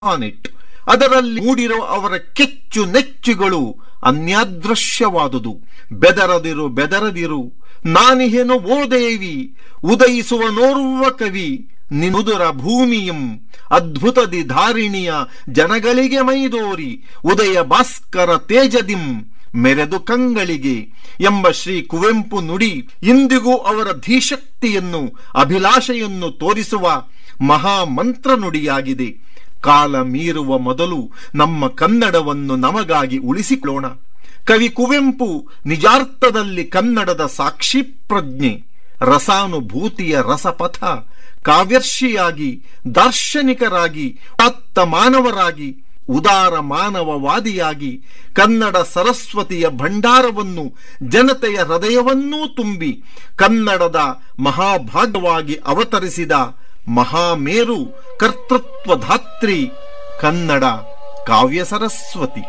ಆನೆಟ್ ಅದರಲ್ಲಿ ಮೂಡಿರುವ ಅವರ ಕೆಚ್ಚು ನೆಚ್ಚುಗಳು ಅನ್ಯಾದೃಶ್ಯವಾದುದು ಬೆದರದಿರು ಬೆದರದಿರು ನಾನಿಹೆನು ಓ ದೇವಿ ಉದಯಿಸುವ ನೋರ್ವ ಕವಿ ನಿನುದುರ ಭೂಮಿಯಂ ಅದ್ಭುತದಿ ಧಾರಿಣಿಯ ಜನಗಳಿಗೆ ಮೈದೋರಿ ಉದಯ ಭಾಸ್ಕರ ತೇಜದಿಂ ಮೆರೆದು ಕಂಗಳಿಗೆ ಎಂಬ ಶ್ರೀ ಕುವೆಂಪು ನುಡಿ ಇಂದಿಗೂ ಅವರ ಧೀಶಕ್ತಿಯನ್ನು ಅಭಿಲಾಷೆಯನ್ನು ತೋರಿಸುವ ಮಹಾಮಂತ್ರ ನುಡಿಯಾಗಿದೆ ಕಾಲ ಮೀರುವ ಮೊದಲು ನಮ್ಮ ಕನ್ನಡವನ್ನು ನಮಗಾಗಿ ಉಳಿಸಿಕೊಳ್ಳೋಣ ಕವಿ ಕುವೆಂಪು ನಿಜಾರ್ಥದಲ್ಲಿ ಕನ್ನಡದ ಸಾಕ್ಷಿ ಪ್ರಜ್ಞೆ ರಸಾನುಭೂತಿಯ ರಸಪಥ ಕಾವ್ಯರ್ಷಿಯಾಗಿ ದಾರ್ಶನಿಕರಾಗಿ ಆತ್ತ ಮಾನವರಾಗಿ ಉದಾರ ಮಾನವವಾದಿಯಾಗಿ ಕನ್ನಡ ಸರಸ್ವತಿಯ ಭಂಡಾರವನ್ನು ಜನತೆಯ ಹೃದಯವನ್ನೂ ತುಂಬಿ ಕನ್ನಡದ ಮಹಾಭಾಗ್ಯವಾಗಿ ಅವತರಿಸಿದ ಮಹಾಮೇರು ಕರ್ತೃತ್ವಧಾತ್ರಿ ಕನ್ನಡ ಕಾವ್ಯ ಸರಸ್ವತಿ